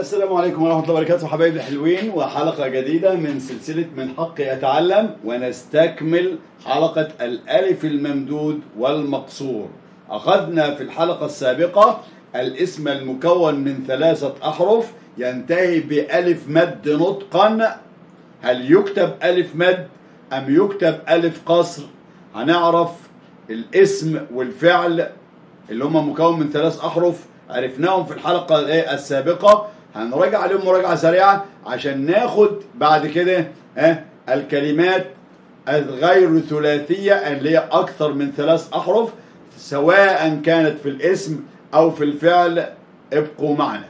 السلام عليكم ورحمة الله وبركاته حبايبي الحلوين وحلقة جديدة من سلسلة من حقي أتعلم ونستكمل حلقة الألف الممدود والمقصور أخذنا في الحلقة السابقة الاسم المكون من ثلاثة أحرف ينتهي بألف مد نطقا هل يكتب ألف مد أم يكتب ألف قصر هنعرف الاسم والفعل اللي هما مكون من ثلاث أحرف عرفناهم في الحلقة الإيه السابقة هنراجع عليهم مراجعة سريعة عشان ناخد بعد كده ها الكلمات الغير ثلاثية اللي هي أكثر من ثلاث أحرف سواء كانت في الاسم أو في الفعل ابقوا معنا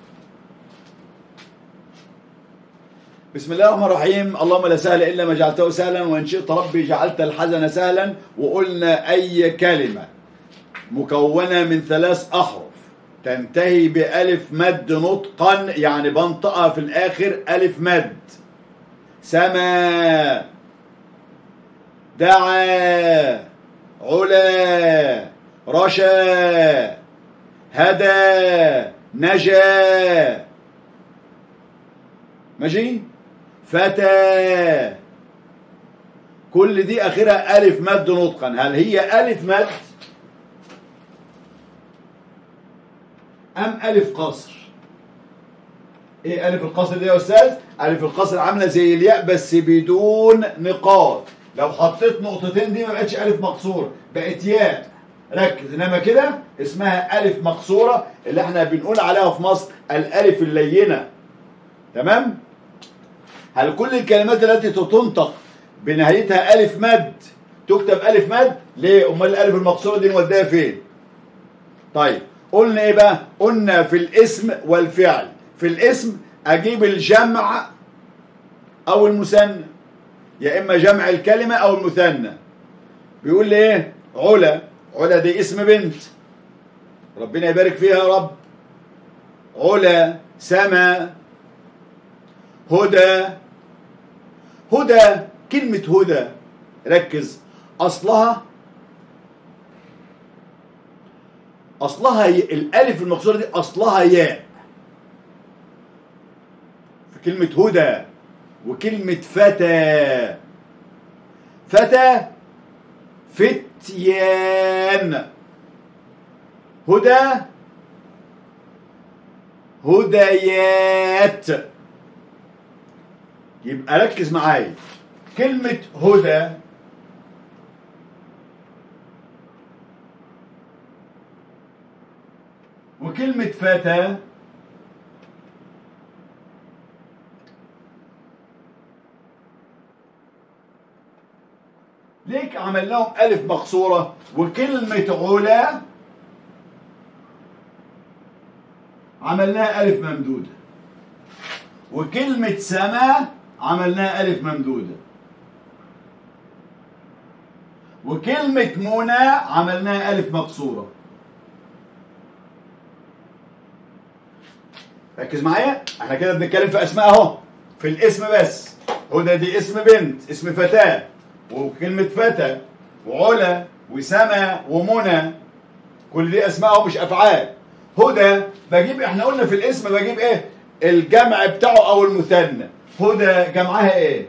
بسم الله الرحمن الرحيم اللهم لا سهل إلا ما جعلته سهلا وإن شئت ربي جعلت الحزن سهلا وقلنا أي كلمة مكونة من ثلاث أحرف تنتهي بألف مد نطقا يعني بنطقها في الآخر ألف مد سما دعا علا رشا هدى نجا ماشي فتى كل دي اخرها الف مد نطقا هل هي الف مد ام الف قصر ايه الف القصر دي يا استاذ الف القصر عامله زي الياء بس بدون نقاط لو حطيت نقطتين دي ما بقتش الف مقصوره بقت ياء ركز انما كده اسمها الف مقصوره اللي احنا بنقول عليها في مصر الالف اللينه تمام هل كل الكلمات التي تنطق بنهايتها الف مد تكتب الف مد ليه امال الالف المقصوره دي نوديها فين طيب قلنا ايه بقى قلنا في الاسم والفعل في الاسم اجيب الجمع او المثنى يا اما جمع الكلمه او المثنى بيقول لي ايه علا علا دي اسم بنت ربنا يبارك فيها يا رب علا سما هدى هدى كلمة هدى ركز أصلها أصلها ي... الألف المقصورة دي أصلها ياء في كلمة هدى وكلمة فتى فتى فتيان هدى هديات يبقى ركز معايا كلمة هدى وكلمة فتى ليك عمل لهم ألف مقصورة وكلمة علا عملناها ألف ممدودة وكلمة سما عملناها ألف ممدودة وكلمة منى عملناها ألف مقصورة ركز معايا احنا كده بنتكلم في أسماء أهو في الاسم بس هدى دي اسم بنت اسم فتاة وكلمة فتى وعلا وسما ومنى كل دي أسماء أهو مش أفعال هدى بجيب احنا قلنا في الاسم بجيب ايه الجمع بتاعه او المثنى هدى جمعها ايه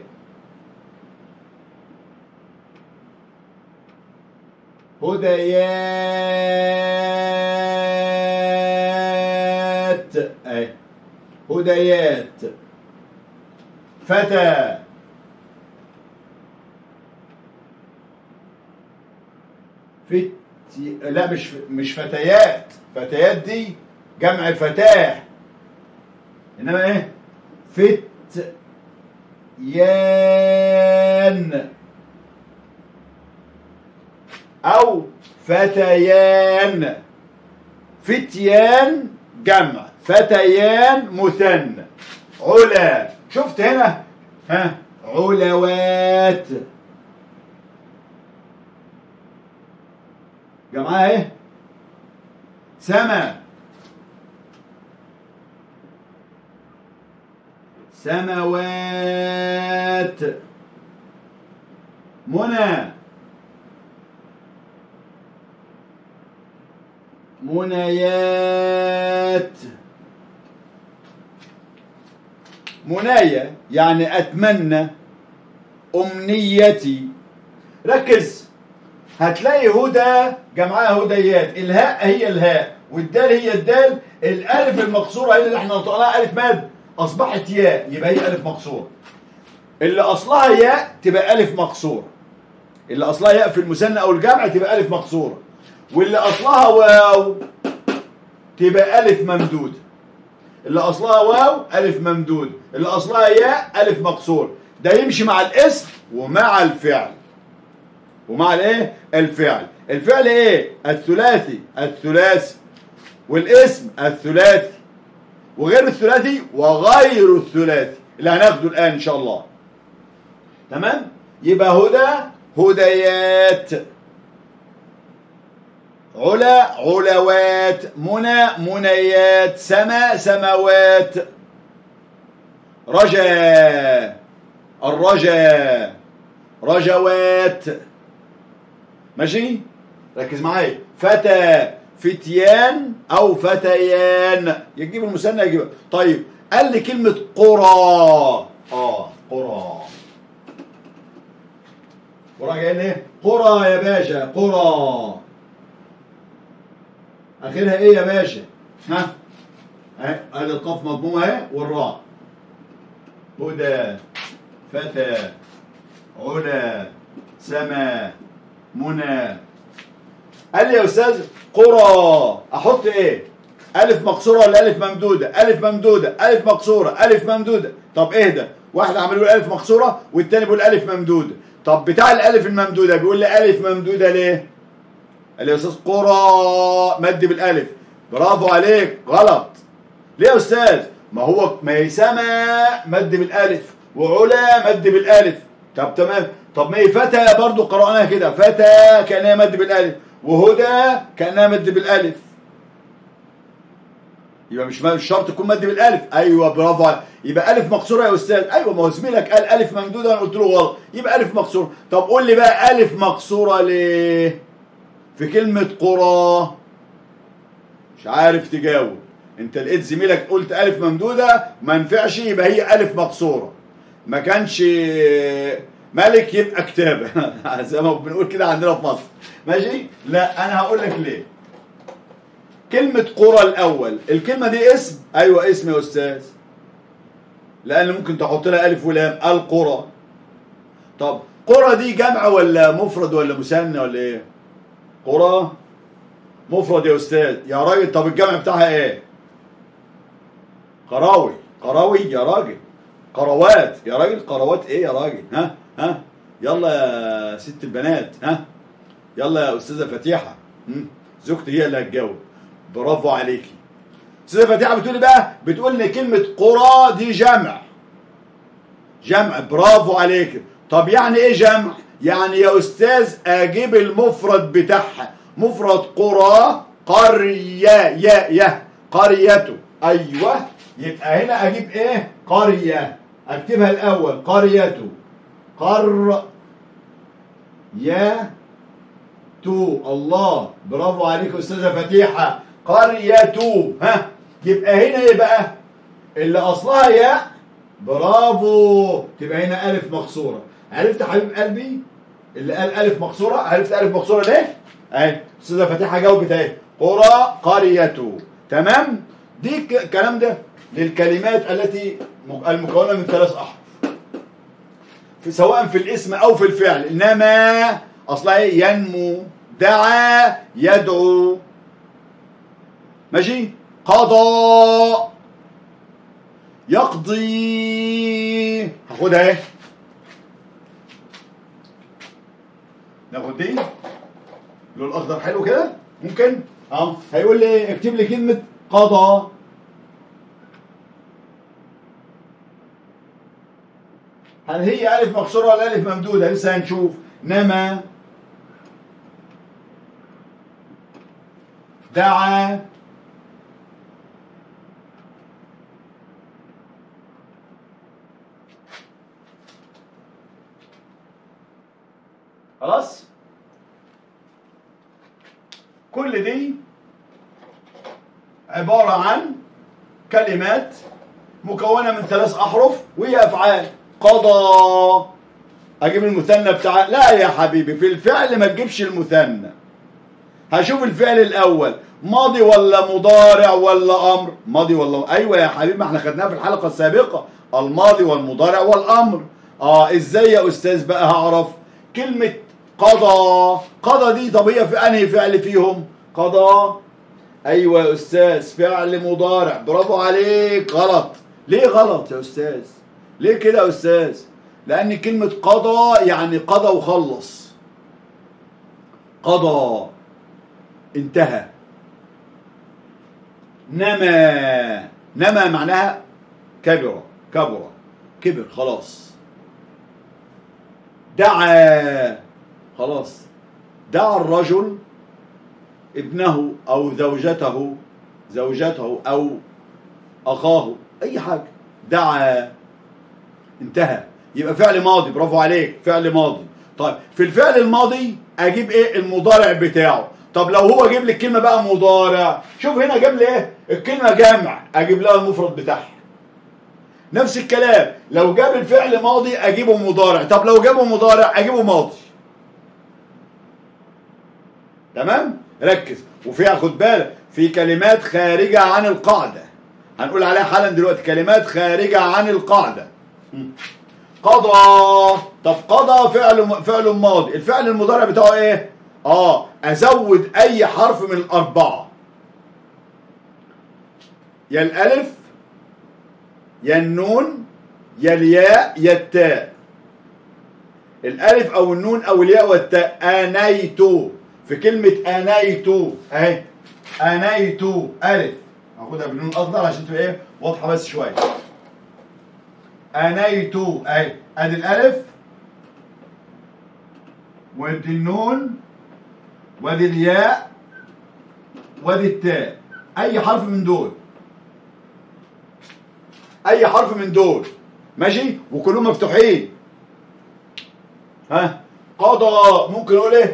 هديات اهي هديات فتى فت لا مش مش فتيات فتيات دي جمع فتاه انما ايه فت يان او فتيان فتيان جمع فتيان مثنى علا شفت هنا ها علوات جمعها ايه سما سماوات منى منايات منايا يعني أتمنى أمنيتي ركز هتلاقي هدى جمعها هديات الهاء هي الهاء والدال هي الدال الالف المقصوره هي اللي احنا نطقناها الف ماد اصبحت ياء يبقى هي الف مقصوره اللي اصلها ياء تبقى الف مقصوره اللي اصلها ياء في المثنى او الجمع تبقى الف مقصوره واللي اصلها واو تبقى الف ممدوده اللي اصلها واو الف ممدود اللي اصلها ياء الف مقصور ده يمشي مع الاسم ومع الفعل ومع الايه الفعل الفعل ايه الثلاثي الثلاثي والاسم الثلاثي وغير الثلاثي وغير الثلاثي اللي هناخده الان ان شاء الله تمام يبقى هدى هديات علا علوات منى منيات سما سماوات رجا الرجا رجوات ماشي ركز معايا فتى فتيان او فتيان يجيب المثنى يجيب طيب قال لي كلمه قرى اه قرى قرى جاي ايه قرى يا باشا قرى اخرها ايه يا باشا ها اهي ادي القاف مضمومه اهي والراء هدى فتى علا سما منى قال لي يا استاذ قرى احط ايه الف مقصوره ولا الف ممدوده الف ممدوده الف مقصوره الف ممدوده طب اهدى واحد عمال يقول الف مقصوره والتاني بيقول الف ممدوده طب بتاع الالف الممدوده بيقول لي الف ممدوده ليه قال لي يا استاذ قرى مد بالالف برافو عليك غلط ليه يا استاذ ما هو ما هي سما مد بالالف وعلا مد بالالف طب تمام طب ما هي فتى برضو قرأناها كده فتى كانها مد بالالف وهدى كانها مد بالالف يبقى مش مش شرط تكون مد بالالف ايوه برافو عليك يبقى الف مقصوره يا استاذ ايوه ما هو زميلك قال الف ممدوده انا قلت له غلط يبقى الف مقصوره طب قول لي بقى الف مقصوره ليه في كلمه قرى مش عارف تجاوب انت لقيت زميلك قلت الف ممدوده ما ينفعش يبقى هي الف مقصوره ما كانش ملك يبقى كتابه زي ما بنقول كده عندنا في مصر ماشي لا انا هقول لك ليه كلمة قرى الأول الكلمة دي اسم أيوة اسم يا أستاذ لأن ممكن تحط لها ألف ولام القرى طب قرى دي جمع ولا مفرد ولا مثنى ولا إيه قرى مفرد يا أستاذ يا راجل طب الجمع بتاعها إيه قراوي قراوي يا راجل قروات يا راجل قروات إيه يا راجل ها ها يلا يا ست البنات ها يلا يا أستاذة فتيحة مم. زوجتي هي اللي هتجاوب برافو عليكي استاذه فتيحه بتقول لي بقى بتقول لي كلمه قرى دي جمع جمع برافو عليك طب يعني ايه جمع يعني يا استاذ اجيب المفرد بتاعها مفرد قرى قريه يا يا قريته ايوه يبقى هنا اجيب ايه قريه اكتبها الاول قريته قر يا تو الله برافو عليك استاذه فتيحه قرية ها يبقى هنا ايه بقى اللي اصلها ياء برافو تبقى هنا الف مقصوره عرفت حبيب قلبي اللي قال الف مقصوره عرفت الف مقصوره ليه اهي استاذه فتيحه جاوبت اهي قرى قرية تمام دي الكلام ده للكلمات التي المكونه من ثلاث احرف في سواء في الاسم او في الفعل انما اصلها ايه ينمو دعا يدعو ماشي قضى يقضي هاخدها ايه ناخد دي اللون الاخضر حلو كده ممكن اه هيقول لي اكتب لي كلمه قضى هل هي الف مكسوره ولا الف ممدوده لسه هنشوف نما دعا خلاص كل دي عبارة عن كلمات مكونه من ثلاث احرف وهي افعال قضى اجيب المثنى بتاع لا يا حبيبي في الفعل ما تجيبش المثنى هشوف الفعل الاول ماضي ولا مضارع ولا امر ماضي ولا ايوه يا حبيبي ما احنا خدناها في الحلقه السابقه الماضي والمضارع والامر اه ازاي يا استاذ بقى هعرف كلمه قضى قضى دي طب هي في انهي فعل فيهم قضى ايوه يا استاذ فعل مضارع برافو عليك غلط ليه غلط يا استاذ ليه كده يا استاذ لان كلمه قضى يعني قضى وخلص قضى انتهى نما نما معناها كبر كبر كبر خلاص دعا خلاص دعا الرجل ابنه او زوجته زوجته او اخاه اي حاجه دعا انتهى يبقى فعل ماضي برافو عليك فعل ماضي طيب في الفعل الماضي اجيب ايه المضارع بتاعه طب لو هو جيب لي الكلمه بقى مضارع شوف هنا جاب لي ايه الكلمه جمع اجيب لها المفرد بتاعها نفس الكلام لو جاب الفعل ماضي اجيبه مضارع طب لو جابه مضارع اجيبه ماضي تمام ركز وفيها خد بالك في كلمات خارجه عن القاعده هنقول عليها حالا دلوقتي كلمات خارجه عن القاعده قضى طب قضى فعل فعل ماضي الفعل المضارع بتاعه ايه اه ازود اي حرف من الاربعه يا الالف يا النون يا الياء يا التاء الالف او النون او الياء والتاء انيت في كلمه انيت اهي انيت الف هاخدها باللون الاخضر عشان تبقى ايه واضحه بس شويه انيت اهي ادي الالف وادي النون وادي الياء وادي التاء اي حرف من دول اي حرف من دول ماشي وكلهم مفتوحين ها قضى ممكن اقول ايه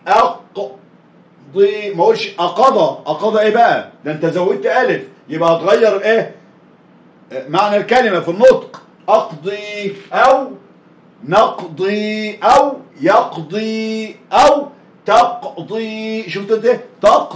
اقضي ما اقولش اقضى اقضى ايه بقى ده انت زودت الف يبقى هتغير ايه معنى الكلمه في النطق اقضي او نقضي او يقضي او تقضي شفت انت ايه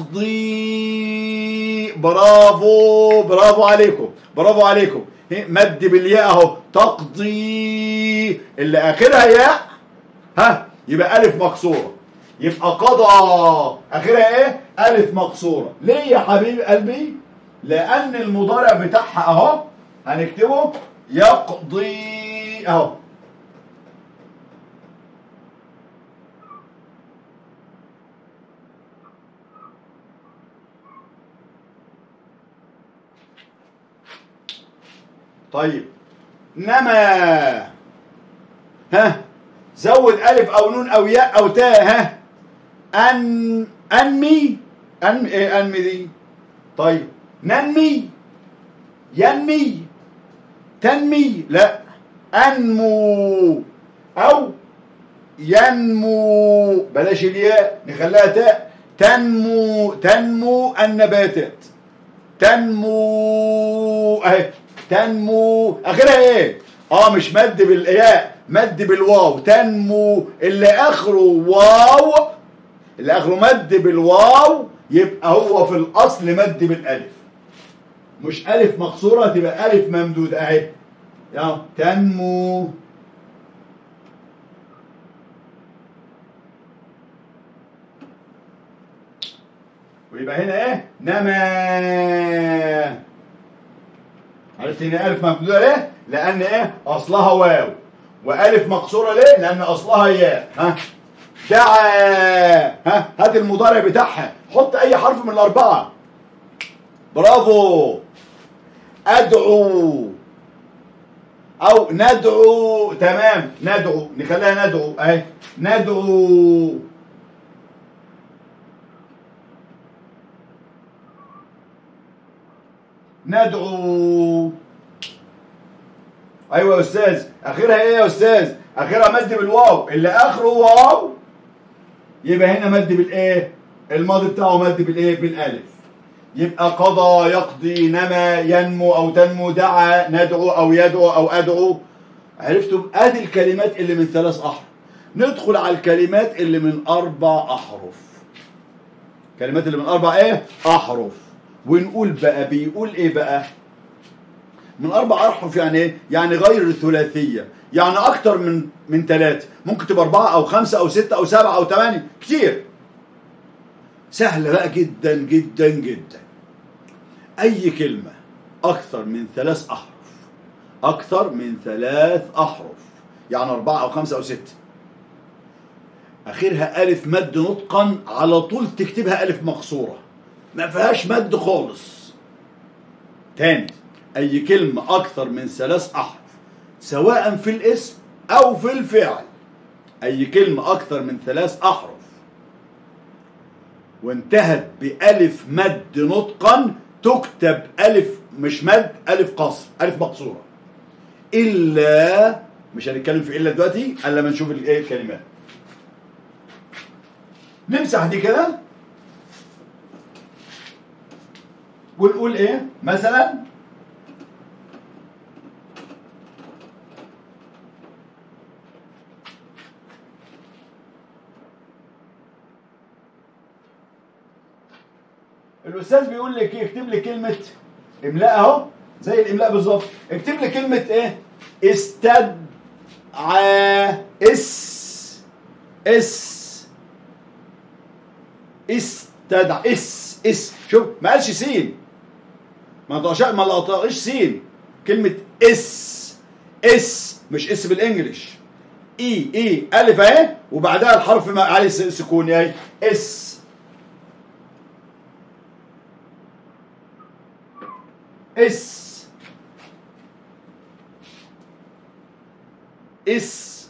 تقضي برافو برافو عليكم برافو عليكم مد بالياء اهو تقضي اللي اخرها ياء ها يبقى الف مكسوره يبقى قضى اخرها ايه الف مكسوره ليه يا حبيب قلبي لان المضارع بتاعها اهو هنكتبه يقضي اهو طيب نما ها زود الف او نون او ياء او تاء ها ان انمي ان ايه انمي دي طيب ننمي ينمي تنمي لا انمو او ينمو بلاش الياء نخليها تاء تنمو تنمو النباتات تنمو اهي تنمو اخرها ايه اه مش مد بالياء مد بالواو تنمو اللي اخره واو اللي اخره مد بالواو يبقى هو في الاصل مد بالالف مش الف مقصوره تبقى الف ممدود اهي يا تنمو ويبقى هنا ايه نما عرفت ان الف ممدوده ليه لان ايه اصلها واو والف مقصوره ليه لان اصلها ياء ها دعا ها هات المضارع بتاعها حط اي حرف من الاربعه برافو ادعو او ندعو تمام ندعو نخليها ندعو اهي ندعو ندعو ايوه يا استاذ اخرها ايه يا استاذ اخرها مد بالواو اللي اخره واو يبقى هنا مد بالايه الماضي بتاعه مد بالايه بالالف يبقى قضى يقضي نما ينمو او تنمو دعا ندعو او يدعو او ادعو عرفتم ادي الكلمات اللي من ثلاث احرف ندخل على الكلمات اللي من اربع احرف كلمات اللي من اربع ايه احرف ونقول بقى بيقول ايه بقى من اربع احرف يعني ايه يعني غير الثلاثيه يعني اكتر من من ثلاثه ممكن تبقى اربعه او خمسه او سته او سبعه او ثمانيه كتير سهله بقى جدا جدا جدا اي كلمه اكثر من ثلاث احرف اكثر من ثلاث احرف يعني اربعه او خمسه او سته اخرها الف مد نطقا على طول تكتبها الف مقصوره ما فيهاش مد خالص تاني اي كلمه اكثر من ثلاث احرف سواء في الاسم او في الفعل اي كلمه اكثر من ثلاث احرف وانتهت بألف مد نطقا تكتب ألف مش مد ألف قصر ألف مقصورة إلا مش هنتكلم في إلا دلوقتي إلا لما نشوف الإيه الكلمات نمسح دي كده ونقول إيه مثلا الاستاذ بيقول لك ايه اكتب لي كلمه املاء اهو زي الاملاء بالظبط اكتب لي كلمه ايه استدعى اس اس استدعى اس اس شوف ما قالش سين ما طقش ما لقطاش سين كلمه اس اس مش اس بالانجلش اي اي الف اهي وبعدها الحرف ما عليه سكون اهي اس اس اس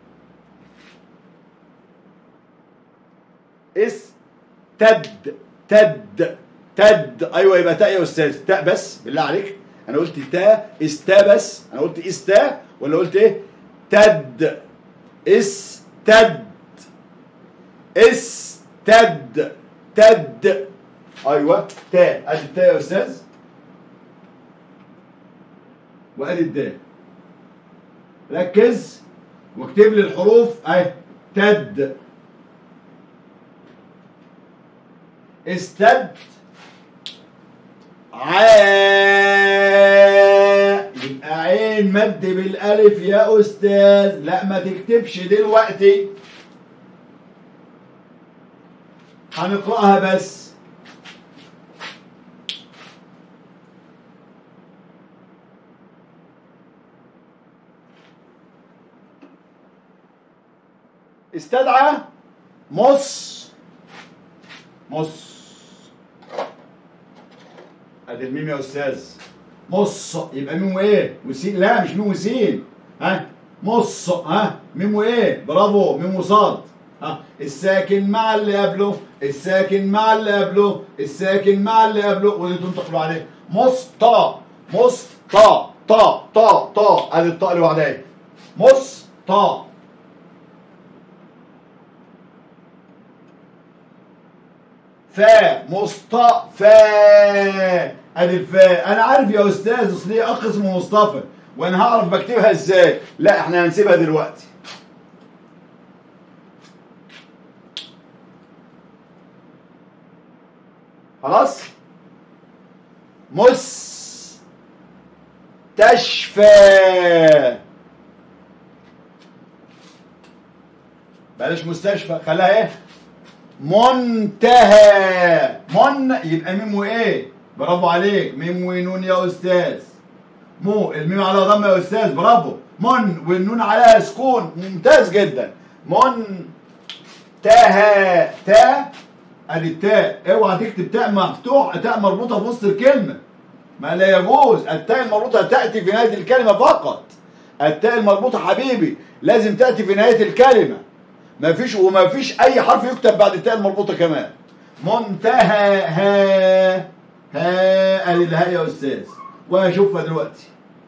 اس تد تد تد ايوه يبقى تاء يا استاذ تاء بس بالله عليك انا قلت تاء استا بس انا قلت استا ولا قلت ايه تد استد استد تد ايوه تاء ادي التاء يا استاذ وادي الدال ركز واكتب لي الحروف اهي تد استد ع يبقى عين مد بالالف يا استاذ لا ما تكتبش دلوقتي هنقراها بس استدعى مص مص ادي الميم يا استاذ مص يبقى ميم وايه وسين لا مش ميم وسين ها مص ها ميم وايه برافو ميم وصاد ها الساكن مع اللي قبله الساكن مع اللي قبله الساكن مع اللي قبله ودي تنتقلوا عليه مص طا مص طا طا طا طا ادي الطاء اللي بعدها مص طا فا مصطفى ادي الفاء انا عارف يا استاذ اصل هي اخ اسمه مصطفى وانا هعرف بكتبها ازاي لا احنا هنسيبها دلوقتي خلاص مستشفى بلاش مستشفى خليها ايه منتهى من يبقى ميم وايه برافو عليك ميم ونون يا استاذ مو الميم على ضمه يا استاذ برافو من والنون عليها سكون ممتاز جدا من تها تا ادي التاء اوعى تكتب تاء مفتوح تاء مربوطه في وسط الكلمه ما لا يجوز التاء المربوطه تاتي في نهايه الكلمه فقط التاء المربوطه حبيبي لازم تاتي في نهايه الكلمه ما فيش وما فيش اي حرف يكتب بعد التاء المربوطه كمان منتهى ها ها ادي الهاء يا استاذ وهشوفها دلوقتي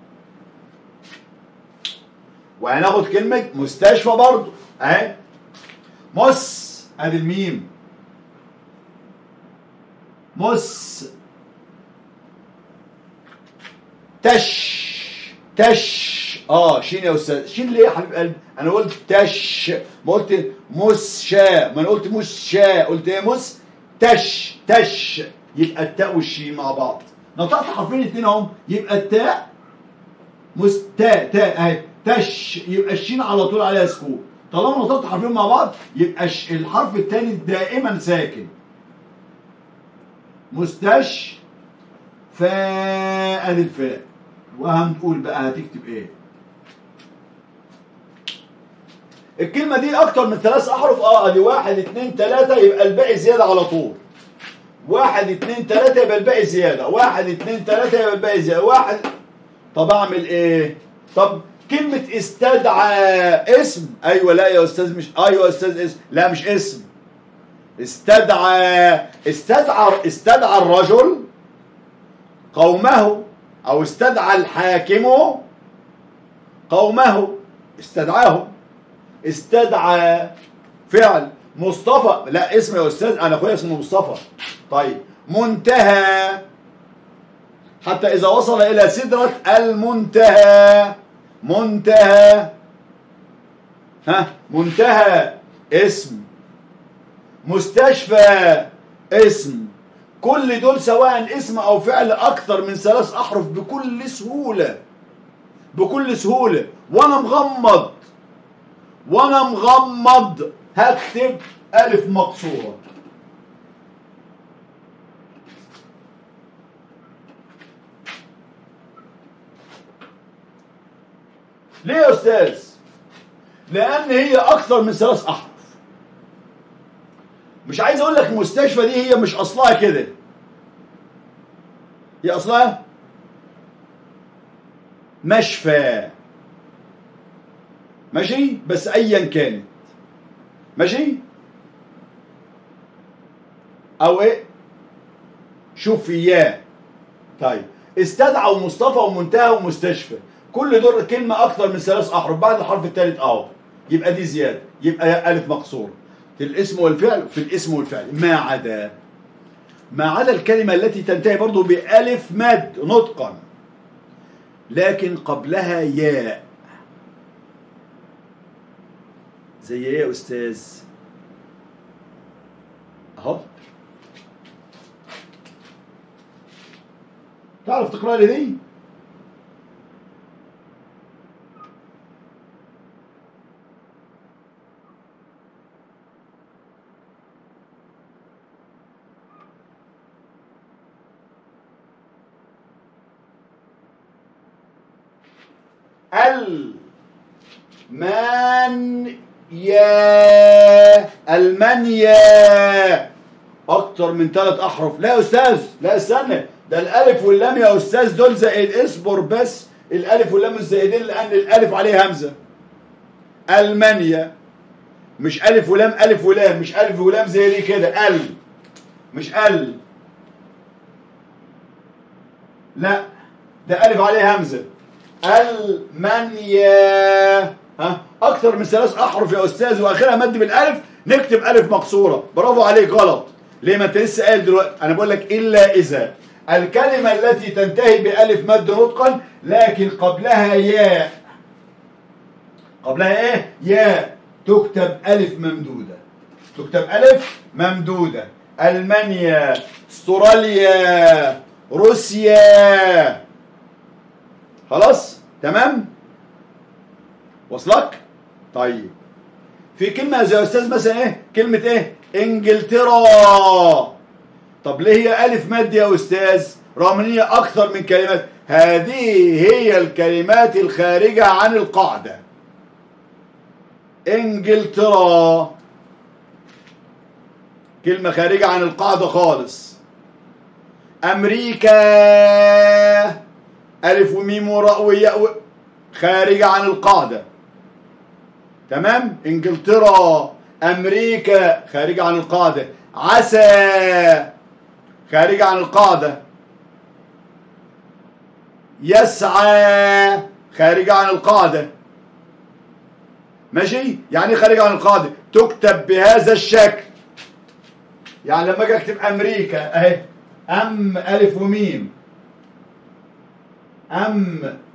وهناخد كلمه مستشفى برضو اهي مس ادي الميم مس تش تش اه شين يا استاذ شين ليه يا حبيب قلبي انا قلت تش ما قلت مس شا ما انا قلت مس شا قلت ايه مس تش تش يبقى التاء والشين مع بعض نطقت حرفين اتنين اهم يبقى التاء مس تاء تاء اهي تش يبقى الشين على طول عليها سكون طالما نطقت حرفين مع بعض يبقى الش- الحرف الثاني دائما ساكن مستش فاء الفاء وهنقول بقى هتكتب ايه الكلمة دي أكتر من ثلاث أحرف اه ادي واحد اتنين تلاتة يبقى الباقي زيادة على طول واحد اتنين تلاتة يبقى الباقي زيادة واحد اتنين تلاتة يبقى الباقي زيادة واحد طب أعمل إيه؟ طب كلمة استدعى اسم أيوة لا يا أستاذ مش أيوة يا أستاذ اسم لا مش اسم استدعى استدعى استدعى الرجل قومه او استدعى الحاكم قومه استدعاهم استدعى فعل مصطفى لا اسم يا استاذ انا اخويا اسمه مصطفى طيب منتهى حتى اذا وصل الى سدرة المنتهى منتهى ها منتهى اسم مستشفى اسم كل دول سواء اسم او فعل اكثر من ثلاث احرف بكل سهولة بكل سهولة وانا مغمض وانا مغمض هكتب الف مقصورة ليه يا استاذ لان هي اكثر من ثلاث احرف مش عايز اقول لك المستشفى دي هي مش اصلها كده هي اصلها مشفى ماشي بس ايا كانت ماشي او ايه شوف اياه طيب استدعى ومصطفى ومنتهى ومستشفى كل دول كلمة أكثر من ثلاث أحرف بعد الحرف الثالث أهو يبقى دي زيادة يبقى ألف مقصور في الاسم والفعل في الاسم والفعل ما عدا ما عدا الكلمة التي تنتهي برضو بألف مد نطقا لكن قبلها ياء زي ايه يا أستاذ أهو تعرف تقرأ لي دي؟ المانيا المانيا اكتر من ثلاث احرف لا يا استاذ لا استنى ده الالف واللام يا استاذ دول زائد اصبر بس الالف واللام الزائدين لان الالف عليه همزه المانيا مش الف ولام الف ولام مش الف ولام زي دي كده ال مش ال لا ده الف عليه همزه المانيا ها اكثر من ثلاث احرف يا استاذ واخرها مد بالالف نكتب الف مقصوره برافو عليك غلط ليه ما انت لسه قايل دلوقتي انا بقول لك الا اذا الكلمه التي تنتهي بالف مد نطقا لكن قبلها ياء قبلها ايه ياء تكتب الف ممدوده تكتب الف ممدوده المانيا استراليا روسيا خلاص تمام وصلك طيب في كلمة زي يا أستاذ مثلا إيه كلمة إيه إنجلترا طب ليه هي ألف مد يا أستاذ رغم إن هي أكثر من كلمات هذه هي الكلمات الخارجة عن القاعدة إنجلترا كلمة خارجة عن القاعدة خالص أمريكا ألف وميم وراء وياء و... خارجة عن القاعدة تمام إنجلترا أمريكا خارجة عن القاعدة عسى خارجة عن القاعدة يسعى خارجة عن القاعدة ماشي يعني خارجة عن القاعدة تكتب بهذا الشكل يعني لما اجي اكتب امريكا اهي أم ألف وميم أم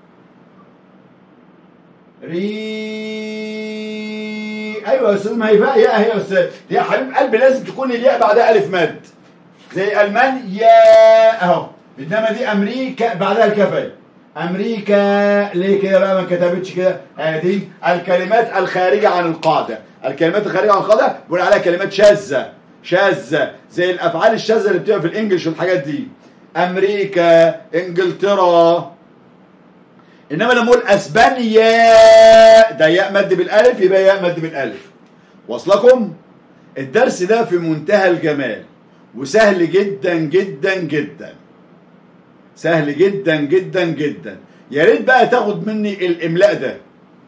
ري أيوة يا أستاذ ما هي بقى يا هي يا أستاذ يا حبيب قلبي لازم تكون الياء بعدها ألف مد زي ألمان يا أهو إنما دي أمريكا بعدها الكفاية أمريكا ليه كده بقى ما كتبتش كده ادي الكلمات الخارجة عن القاعدة الكلمات الخارجة عن القاعدة بنقول عليها كلمات شاذة شاذة زي الأفعال الشاذة اللي بتبقى في الإنجليش والحاجات دي أمريكا إنجلترا إنما لما أقول أسبانيا ده ياء مد بالألف يبقى ياء مد بالألف واصلكم الدرس ده في منتهى الجمال وسهل جدا جدا جدا سهل جدا جدا جدا يا ريت بقى تاخد مني الاملاء ده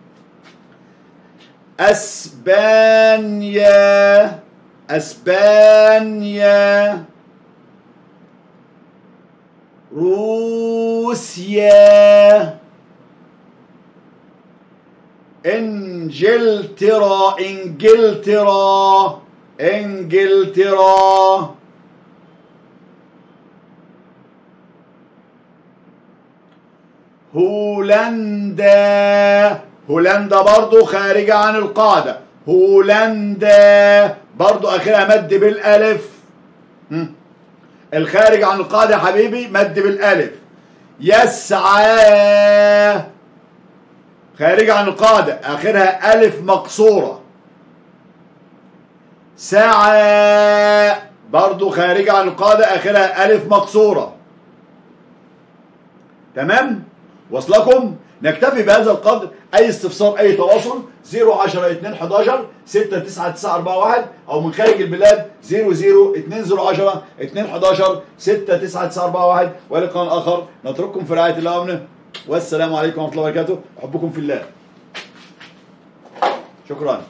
اسبانيا اسبانيا روسيا انجلترا انجلترا انجلترا هولندا هولندا برضو خارجة عن القاعدة هولندا برضو آخرها مد بالألف هم. الخارج عن القاعدة يا حبيبي مد بالألف يسعى خارج عن القاعدة آخرها ألف مقصورة سعى برضو خارج عن القاعدة آخرها ألف مقصورة تمام وصلكم نكتفي بهذا القدر اي استفسار اي تواصل 010 2 11 6 9 9 4 1 او من خارج البلاد 00 2 10 2 11 6 9 9 4 1 ولقاء اخر نترككم في رعايه الله وامنه والسلام عليكم ورحمه الله وبركاته احبكم في الله شكرا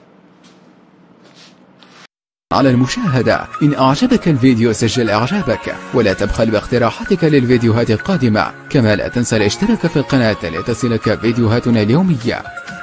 على المشاهدة إن أعجبك الفيديو سجل إعجابك ولا تبخل باقتراحاتك للفيديوهات القادمة كما لا تنسى الاشتراك في القناة لتصلك فيديوهاتنا اليومية